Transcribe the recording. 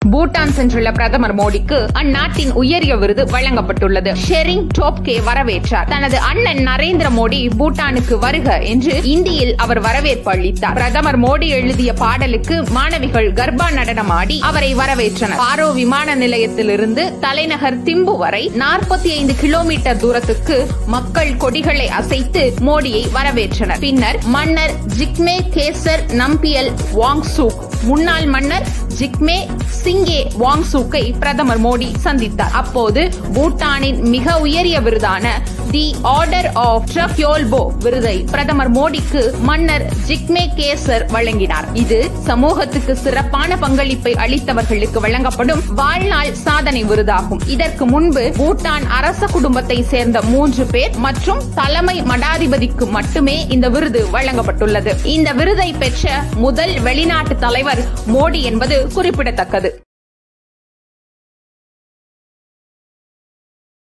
பூட்டான் சென்றுள்ள பிரதமர் மோடிக்கு அந்நாட்டின் உயரிய விருது வழங்கப்பட்டுள்ளது ஷெரிங் டோப்கே வரவேற்றார் தனது அண்ணன் நரேந்திர மோடி பூட்டானுக்கு வருக என்று இந்தியில் அவர் வரவேற்பு அளித்தார் பிரதமர் மோடி எழுதிய பாடலுக்கு மாணவிகள் கர்ப்பா நடனம் ஆடி அவரை வரவேற்றனர் பாரோ விமான நிலையத்திலிருந்து தலைநகர் திம்பு வரை நாற்பத்தி ஐந்து கிலோமீட்டர் தூரத்துக்கு மக்கள் கொடிகளை அசைத்து மோடியை வரவேற்றனர் பின்னர் மன்னர் ஜிக்மே கேசர் நம்பியல் வாங்சூக் முன்னாள் மன்னர் ஜிக்மே சிங்கே வாங்சூக்கை பிரதமர் மோடி சந்தித்தார் அப்போது பூட்டானின் மிக உயரிய விருதான தி ஆர்டர் ஆஃப் ட்ரக்யோல்போ விருதை பிரதமர் மோடிக்கு மன்னர் ஜிக்மே கேசர் வழங்கினார் இது சமூகத்துக்கு சிறப்பான பங்களிப்பை அளித்தவர்களுக்கு வழங்கப்படும் வாழ்நாள் சாதனை விருதாகும் இதற்கு முன்பு பூட்டான் அரச குடும்பத்தை சேர்ந்த மூன்று பேர் மற்றும் தலைமை மடாதிபதிக்கு மட்டுமே இந்த விருது வழங்கப்பட்டுள்ளது இந்த விருதை பெற்ற முதல் வெளிநாட்டு தலைவர் மோடி என்பது குறிப்பிடத்தக்கது